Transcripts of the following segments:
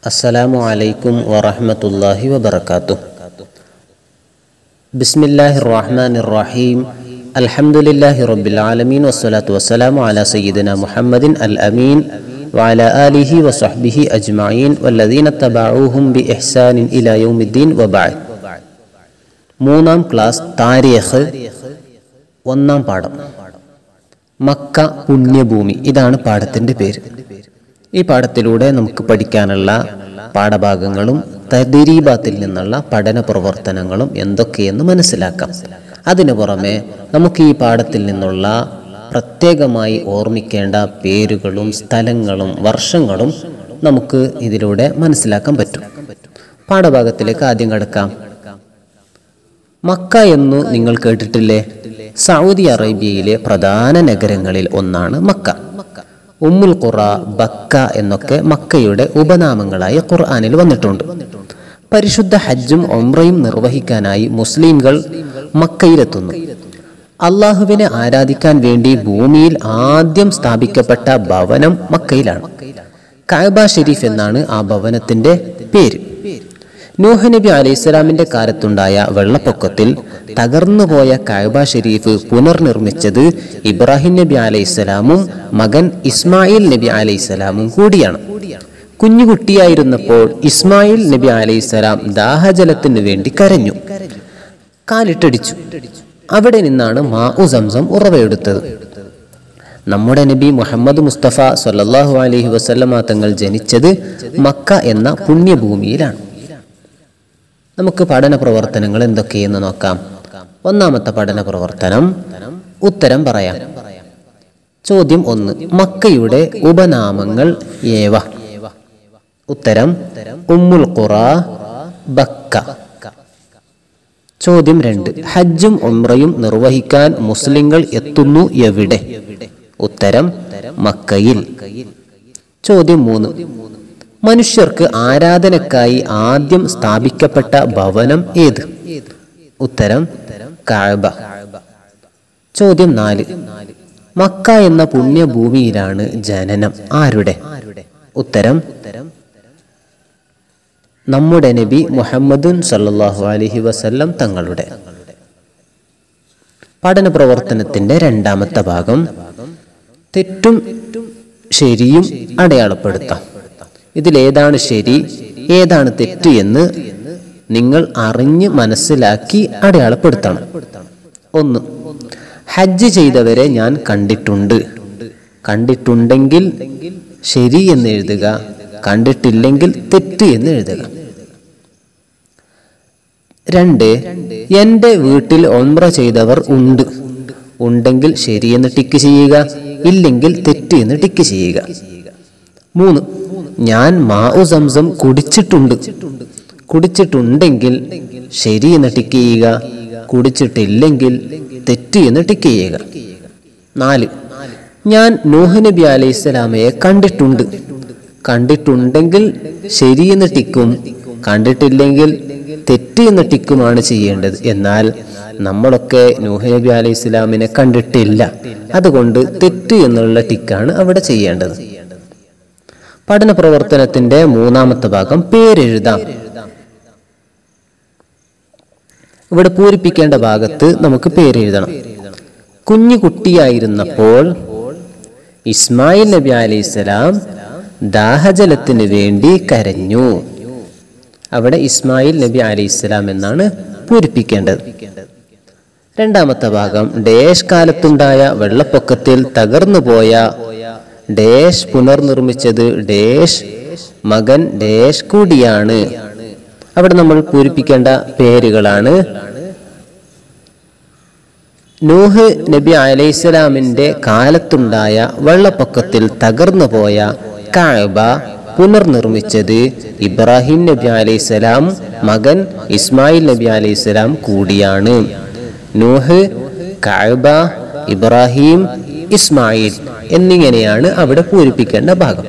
السلام عليكم ورحمة الله وبركاته بسم الله الرحمن الرحيم الحمد لله رب العالمين والصلاة والسلام على سيدنا محمد الأمين وعلى آله وصحبه أجمعين والذين اتبعوهم بإحسان إلى يوم الدين وبعد മൂന്നാം ക്ലാസ് താരീഖ് ഒന്നാം പാഠം മക്ക പുണ്യഭൂമി ഇതാണ് പാഠത്തിന്റെ പേര് ഈ പാഠത്തിലൂടെ നമുക്ക് പഠിക്കാനുള്ള പാഠഭാഗങ്ങളും തദരീബാത്തിൽ നിന്നുള്ള പഠന പ്രവർത്തനങ്ങളും എന്തൊക്കെയെന്ന് മനസ്സിലാക്കാം അതിനു പുറമെ നമുക്ക് ഈ പാഠത്തിൽ നിന്നുള്ള പ്രത്യേകമായി ഓർമ്മിക്കേണ്ട പേരുകളും സ്ഥലങ്ങളും വർഷങ്ങളും നമുക്ക് ഇതിലൂടെ മനസ്സിലാക്കാൻ പറ്റും പാഠഭാഗത്തിലേക്ക് ആദ്യം കടക്കാം മക്ക എന്നു നിങ്ങൾ കേട്ടിട്ടില്ലേ സൗദി അറേബ്യയിലെ പ്രധാന നഗരങ്ങളിൽ ഒന്നാണ് മക്ക ഉമ്മുൽ ഖുറ ബക്ക എന്നൊക്കെ മക്കയുടെ ഉപനാമങ്ങളായി ഖുർആനിൽ വന്നിട്ടുണ്ട് പരിശുദ്ധ ഹജ്ജും ഒമ്രയും നിർവഹിക്കാനായി മുസ്ലിംകൾ മക്കയിലെത്തുന്നു അള്ളാഹുവിനെ ആരാധിക്കാൻ വേണ്ടി ഭൂമിയിൽ ആദ്യം സ്ഥാപിക്കപ്പെട്ട ഭവനം മക്കയിലാണ് കായബ ഷെരീഫ് എന്നാണ് ആ ഭവനത്തിന്റെ പേര് നൂഹ് നബി അലൈഹിസ്സലാമിന്റെ കാലത്തുണ്ടായ വെള്ളപ്പൊക്കത്തിൽ തകർന്നുപോയ കായബ ഷെരീഫ് പുനർനിർമ്മിച്ചത് ഇബ്രാഹിം നബി അലൈഹിസ്സലാമും മകൻ ഇസ്മായിൽ നബി അലൈഹിസ്സലാമും കൂടിയാണ് കുഞ്ഞുകുട്ടിയായിരുന്നപ്പോൾ ഇസ്മായിൽ നബി അലൈഹിസ്സലാം ദാഹജലത്തിന് വേണ്ടി കരഞ്ഞു കാലിട്ടടിച്ചു അവിടെ നിന്നാണ് മാഉ സംസം ഉറവയെടുത്തത് നമ്മുടെ നബി മുഹമ്മദ് മുസ്തഫ സല്ലല്ലാഹു അലൈഹി വസല്ലമ തങ്ങൾ ജനിച്ചത് മക്ക എന്ന പുണ്യഭൂമിയിലാണ് നമുക്ക് പഠന പ്രവർത്തനങ്ങൾ എന്തൊക്കെയെന്ന് നോക്കാം ഒന്നാമത്തെ പഠന പ്രവർത്തനം ഉത്തരം പറയാം ചോദ്യം ഒന്ന് മക്കയുടെ ഉപനാമങ്ങൾ ഏവ ഉത്തരം ഉമ്മുൽ ഖുറ ബക്ക ചോദ്യം രണ്ട് ഹജ്ജും ഉംറയും നിർവഹിക്കാൻ മുസ്ലിങ്ങൾ എത്തുന്നു എവിടെ ഉത്തരം മക്കയിൽ ചോദ്യം മൂന്ന് മനുഷ്യർക്ക് ആരാധനക്കായി ആദ്യം സ്ഥാപിക്കപ്പെട്ട ഭവനം ഏത് ഉത്തരം കാഴ്ബ ചോദ്യം നാല് മക്ക എന്ന പുണ്യഭൂമിയിലാണ് ജനനം ആരുടെ ഉത്തരം നമ്മുടെ നബി മുഹമ്മദുൻ സല്ലല്ലാഹു അലൈഹി വസല്ലം തങ്ങളുടെ പഠന പ്രവർത്തനത്തിന്റെ രണ്ടാമത്തെ ഭാഗം തെറ്റും ശരിയും അടയാളപ്പെടുത്താം ഇതിലേതാണ് ശരി ഏതാണ് തെറ്റ് എന്ന് നിങ്ങൾ അറിഞ്ഞ് മനസ്സിലാക്കി അടയാളപ്പെടുത്തണം ഒന്ന് ഹജ്ജ് ചെയ്തവരെ ഞാൻ കണ്ടിട്ടുണ്ട് കണ്ടിട്ടുണ്ടെങ്കിൽ ശരി എന്ന് എഴുതുക കണ്ടിട്ടില്ലെങ്കിൽ തെറ്റ് എന്ന് എഴുതുക രണ്ട് എൻ്റെ വീട്ടിൽ ഒമ്ര ചെയ്തവർ ഉണ്ട് ഉണ്ടെങ്കിൽ ശരിയെന്ന് ടിക്ക് ചെയ്യുക ഇല്ലെങ്കിൽ തെറ്റ് എന്ന് ടിക്ക് ചെയ്യുക മൂന്ന് ഞാൻ മാഉ സംസം കുടിച്ചിട്ടുണ്ട് കുടിച്ചിട്ടുണ്ടെങ്കിൽ ശരി എന്ന് ടിക്ക് ചെയ്യുക കുടിച്ചിട്ടില്ലെങ്കിൽ തെറ്റ് എന്ന് ടിക്ക് ചെയ്യുക നാല് ഞാൻ നൂഹ് നബി അലൈഹി സ്വലാമയെ കണ്ടിട്ടുണ്ട് കണ്ടിട്ടുണ്ടെങ്കിൽ ശരി എന്ന് ടിക്കും കണ്ടിട്ടില്ലെങ്കിൽ തെറ്റ് എന്ന് ടിക്കുമാണ് ചെയ്യേണ്ടത് എന്നാൽ നമ്മളൊക്കെ നൂഹ് നബി അലൈഹി സ്വലാമിനെ കണ്ടിട്ടില്ല അതുകൊണ്ട് തെറ്റ് എന്നുള്ള ടിക്കാണ് അവിടെ ചെയ്യേണ്ടത് പഠന പ്രവർത്തനത്തിന്റെ മൂന്നാമത്തെ ഭാഗം പേരെഴുതാം ഇവിടെ പൂരിപ്പിക്കേണ്ട ഭാഗത്ത് നമുക്ക് പേരെഴുതണം കുഞ്ഞു കുട്ടിയായിരുന്നപ്പോൾ ഇസ്മായിൽ നബി അലൈഹിസ്സലാം ദാഹജലത്തിന് വേണ്ടി കരഞ്ഞു അവിടെ ഇസ്മായിൽ നബി അലൈഹിസ്സലാം എന്നാണ് പൂരിപ്പിക്കേണ്ടത് രണ്ടാമത്തെ ഭാഗം ഡേഷ് കാലത്തുണ്ടായ വെള്ളപ്പൊക്കത്തിൽ തകർന്നുപോയ ഡേഷ് പുനർനിർമ്മിച്ചത് ഡേഷ് മകൻ ഡേഷ് കൂടിയാണ് അവിടെ നമ്മൾ പൂരിപ്പിക്കേണ്ട പേരുകളാണ് നൂഹ് നബി അലൈഹിസ്സലാമിന്റെ കാലത്തുണ്ടായ വെള്ളപ്പൊക്കത്തിൽ തകർന്നുപോയ കായബ പുനർനിർമ്മിച്ചത് ഇബ്രാഹിം നബി അലൈഹിസ്സലാം മകൻ ഇസ്മായിൽ നബി അലൈഹിസ്സലാം കൂടിയാണ് നൂഹ് കായബ ഇബ്രാഹിം ഇസ്മായിൽ എന്നിങ്ങനെയാണ് അവിടെ പൂരിപ്പിക്കേണ്ട ഭാഗം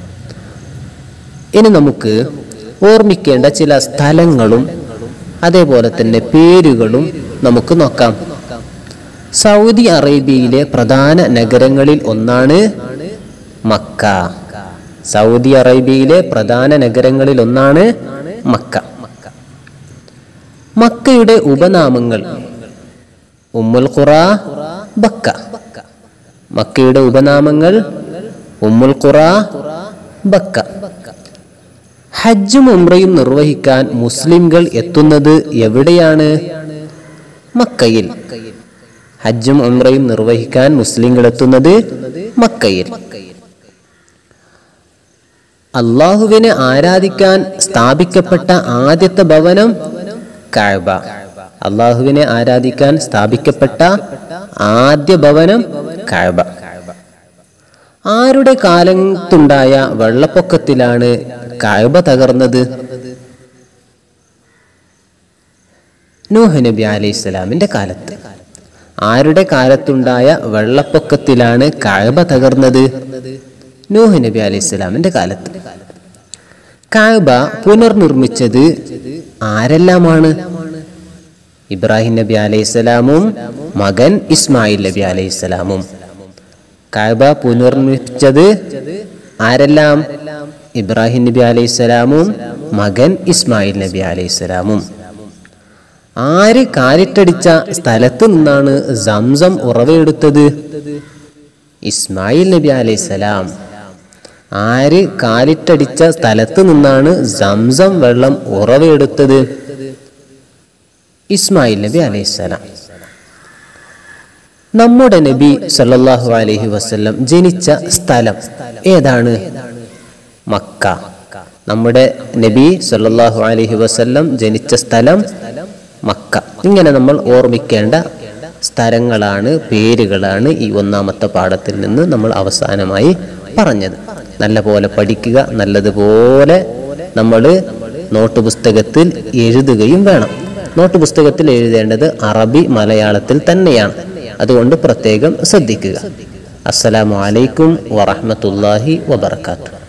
ഇനി നമുക്ക് ഓർമ്മിക്കേണ്ട ചില സ്ഥലങ്ങളും അതേപോലെ തന്നെ പേരുകളും നമുക്ക് നോക്കാം സൗദി അറേബ്യയിലെ പ്രധാന നഗരങ്ങളിൽ ഒന്നാണ് മക്ക സൗദി അറേബ്യയിലെ പ്രധാന നഗരങ്ങളിലൊന്നാണ് മക്ക മക്കയുടെ ഉപനാമങ്ങൾ ഉമ്മുൽ ഖുറ ബക്ക മക്കയുടെ ഉപനാമങ്ങൾ ഉമ്മുൽ ഖുറ ബക്ക ഹജ്ജും ഉംറയും നിർവഹിക്കാൻ മുസ്ലിംകൾ എത്തുന്നത് എവിടെയാണ് മക്കയിൽ ഹജ്ജും ഉംറയും നിർവഹിക്കാൻ മുസ്ലിംകൾ എത്തുന്നത് മക്കയിൽ അള്ളാഹുവിനെ ആരാധിക്കാൻ സ്ഥാപിക്കപ്പെട്ട ആദ്യത്തെ ഭവനം കഅബ അള്ളാഹുവിനെ ആരാധിക്കാൻ സ്ഥാപിക്കപ്പെട്ട ആദ്യ ഭവനം കഅബ ആരുടെ കാലത്തുണ്ടായ വെള്ളപ്പൊക്കത്തിലാണ് കഅബ തകർന്നത് നൂഹ് നബി അലൈഹി സ്വലാമിന്റെ കാലത്ത് ആരുടെ കാലത്തുണ്ടായ വെള്ളപ്പൊക്കത്തിലാണ് കഅബ തകർന്നത് നൂഹ് നബി അലൈഹി സ്വലാമിന്റെ കാലത്ത് കഅബ പുനർനിർമ്മിച്ചത് ആരെല്ലാമാണ് ഇബ്രാഹിം നബി അലൈഹി സ്വലാമും മകൻ ഇസ്മായിൽ നബി അലൈഹി സ്വലാമും കഅബ പുനർനിർമ്മിച്ചത് ആരെല്ലാം ഇബ്രാഹിം നബി അലൈഹി സ്വലാമും മകൻ ഇസ്മായിൽ നബി അലൈഹി സ്വലാമും ആര് കാലിട്ടടിച്ച സ്ഥലത്ത് നിന്നാണ് സംസം ഉറവയെടുത്തത് ഇസ്മായിൽ നബി അലൈഹി സ്വലാം ആര് കാലിട്ടടിച്ച സ്ഥലത്ത് നിന്നാണ് സംസം വെള്ളം ഉറവയെടുത്തത് ഇസ്മായിൽ നബി അലൈഹി സ്വലാം നമ്മുടെ നബി സല്ലല്ലാഹു അലൈഹി വസല്ലം ജനിച്ച സ്ഥലം ഏതാണ് മക്ക നമ്മുടെ നബി സല്ലല്ലാഹു അലൈഹി വസല്ലം ജനിച്ച സ്ഥലം മക്ക ഇങ്ങനെ നമ്മൾ ഓർമ്മിക്കേണ്ട സ്ഥലങ്ങളാണ് പേരുകളാണ് ഈ ഒന്നാമത്തെ പാഠത്തിൽ നിന്ന് നമ്മൾ അവസാനമായി പറഞ്ഞത് നല്ല പോലെ പഠിക്കുക നല്ലതുപോലെ നമ്മൾ നോട്ട് പുസ്തകത്തിൽ എഴുതുകയും വേണം നോട്ട് പുസ്തകത്തിൽ എഴുതേണ്ടത് അറബി മലയാളത്തിൽ തന്നെയാണ് അതുകൊണ്ട് പ്രത്യേകം ശ്രദ്ധിക്കുക അസ്സലാമു അലൈക്കും വറഹ്മത്തുള്ളാഹി വബർക്കാത്തു